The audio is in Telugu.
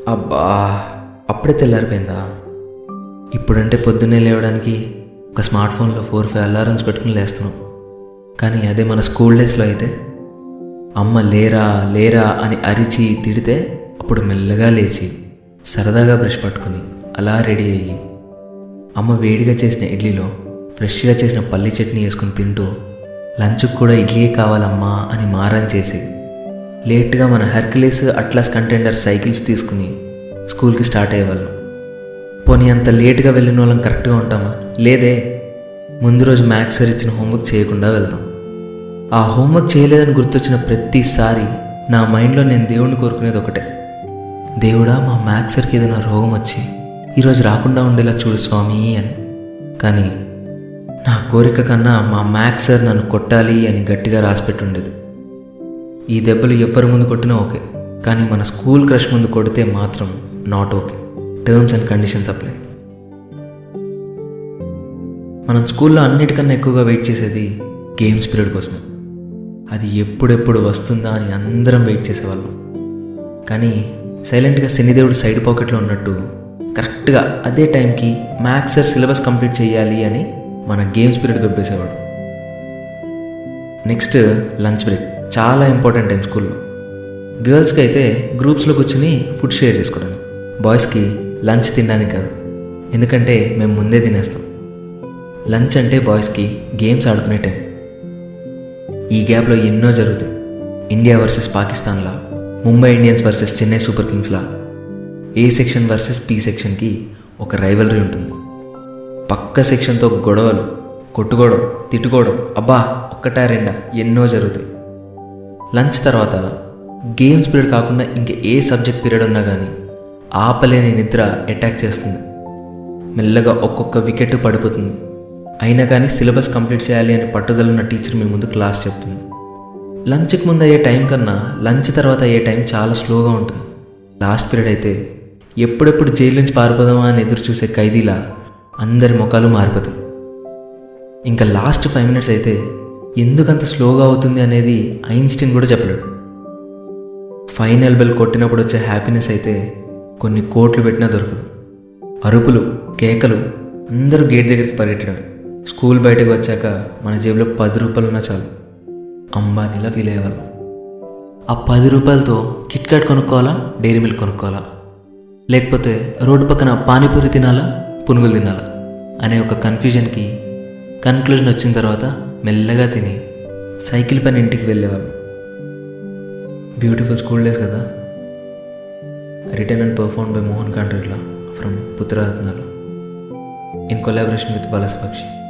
అబ్బా అప్పుడే తెల్లారిపోయిందా ఇప్పుడంటే పొద్దున్నే లేవడానికి ఒక స్మార్ట్ ఫోన్లో ఫోర్ ఫైవ్ అలారమ్స్ పెట్టుకుని లేస్తున్నాం కానీ అదే మన స్కూల్ డేస్లో అయితే అమ్మ లేరా లేరా అని అరిచి తిడితే అప్పుడు మెల్లగా లేచి సరదాగా బ్రష్ పట్టుకుని అలా రెడీ అయ్యి అమ్మ వేడిగా చేసిన ఇడ్లీలో ఫ్రెష్గా చేసిన పల్లి చట్నీ వేసుకుని తింటూ లంచ్కి కూడా ఇడ్లీయే కావాలమ్మా అని మారం చేసి లేట్గా మన హెర్క్యులేస్ అట్లాస్ కంటెండర్ సైకిల్స్ తీసుకుని స్కూల్కి స్టార్ట్ అయ్యేవాళ్ళం పోనీ అంత లేట్గా వెళ్ళిన వాళ్ళం కరెక్ట్గా ఉంటామా లేదే ముందు రోజు మ్యాథ్స్ సార్ ఇచ్చిన హోంవర్క్ చేయకుండా వెళ్తాం ఆ హోంవర్క్ చేయలేదని గుర్తొచ్చిన ప్రతిసారి నా మైండ్లో నేను దేవుణ్ణి కోరుకునేది ఒకటే దేవుడా మా మ్యాథ్స్ సార్కి ఏదైనా రోగం వచ్చి ఈరోజు రాకుండా ఉండేలా చూడు స్వామి అని కానీ నా కోరిక కన్నా మా మ్యాథ్స్ సార్ నన్ను కొట్టాలి అని గట్టిగా రాసిపెట్టి ఉండేది ఈ దెబ్బలు ఎవరి ముందు కొట్టినా ఓకే కానీ మన స్కూల్ క్రష్ ముందు కొడితే మాత్రం not okay terms and conditions apply మనం స్కూల్లో అన్నిటికన్నా ఎక్కువగా వెయిట్ చేసేది గేమ్స్ పీరియడ్ కోసమే అది ఎప్పుడెప్పుడు వస్తుందా అని అందరం వెయిట్ చేసేవాళ్ళం కానీ సైలెంట్గా శనిదేవుడు సైడ్ పాకెట్లో ఉన్నట్టు కరెక్ట్గా అదే టైంకి మ్యాథ్స్ సార్ సిలబస్ కంప్లీట్ చేయాలి అని మన గేమ్స్ పీరియడ్ దొబ్బేసేవాడు నెక్స్ట్ లంచ్ బ్రేక్ చాలా ఇంపార్టెంట్ టైం స్కూల్లో గర్ల్స్కి అయితే గ్రూప్స్లో కూర్చుని ఫుడ్ షేర్ చేసుకోవడానికి బాయ్స్కి లంచ్ తినడానికి కాదు ఎందుకంటే మేము ముందే తినేస్తాం లంచ్ అంటే బాయ్స్కి గేమ్స్ ఆడుకునే టైం ఈ గ్యాప్లో ఎన్నో జరుగుతాయి ఇండియా వర్సెస్ పాకిస్తాన్లా Mumbai Indians versus Chennai super కింగ్స్లా ఏ సెక్షన్ వర్సెస్ బి సెక్షన్కి ఒక రైవలరీ ఉంటుంది పక్క సెక్షన్తో గొడవలు కొట్టుకోవడం తిట్టుకోవడం అబ్బా ఒక్కటా రెండా ఎన్నో జరుగుతాయి లంచ్ తర్వాత గేమ్స్ పీరియడ్ కాకుండా ఇంక ఏ సబ్జెక్ట్ పీరియడ్ ఉన్నా కానీ ఆపలేని నిద్ర అటాక్ చేస్తుంది మెల్లగా ఒక్కొక్క వికెట్ పడిపోతుంది అయినా కానీ సిలబస్ కంప్లీట్ చేయాలి అని పట్టుదల ఉన్న టీచర్ మీ ముందు క్లాస్ చెప్తుంది లంచ్కి ముందు అయ్యే టైం కన్నా లంచ్ తర్వాత అయ్యే టైం చాలా స్లోగా ఉంటుంది లాస్ట్ పీరియడ్ అయితే ఎప్పుడెప్పుడు జైలు నుంచి పారిపోదామా అని ఎదురు చూసే ఖైదీలా అందరి ముఖాలు మారిపోతాయి ఇంకా లాస్ట్ ఫైవ్ మినిట్స్ అయితే ఎందుకంత స్లోగా అవుతుంది అనేది ఐన్స్టీన్ కూడా చెప్పలేడు ఫైనల్ బెల్ కొట్టినప్పుడు వచ్చే హ్యాపీనెస్ అయితే కొన్ని కోట్లు పెట్టినా దొరకదు అరుపులు కేకలు అందరూ గేట్ దగ్గరికి పరిగెట్టడమే స్కూల్ బయటకు వచ్చాక మన జేబులో పది రూపాయలు ఉన్నా చాలు అంబానీలా ఫీల్ అయ్యేవాళ్ళం ఆ పది రూపాయలతో కిట్ క్యాట్ కొనుక్కోవాలా డైరీ మిల్క్ కొనుక్కోవాలా లేకపోతే రోడ్డు పక్కన పానీపూరి తినాలా పునుగులు తినాలా అనే ఒక కన్ఫ్యూజన్కి కన్క్లూజన్ వచ్చిన తర్వాత మెల్లగా తిని సైకిల్ పైన ఇంటికి వెళ్ళేవాళ్ళం బ్యూటిఫుల్ స్కూల్ డేస్ కదా return and perform by Mohan కాండ్రిట్లా ఫ్రమ్ పుత్రరత్నాలు ఇన్ కొలాబరేషన్ విత్ బాలసపక్షి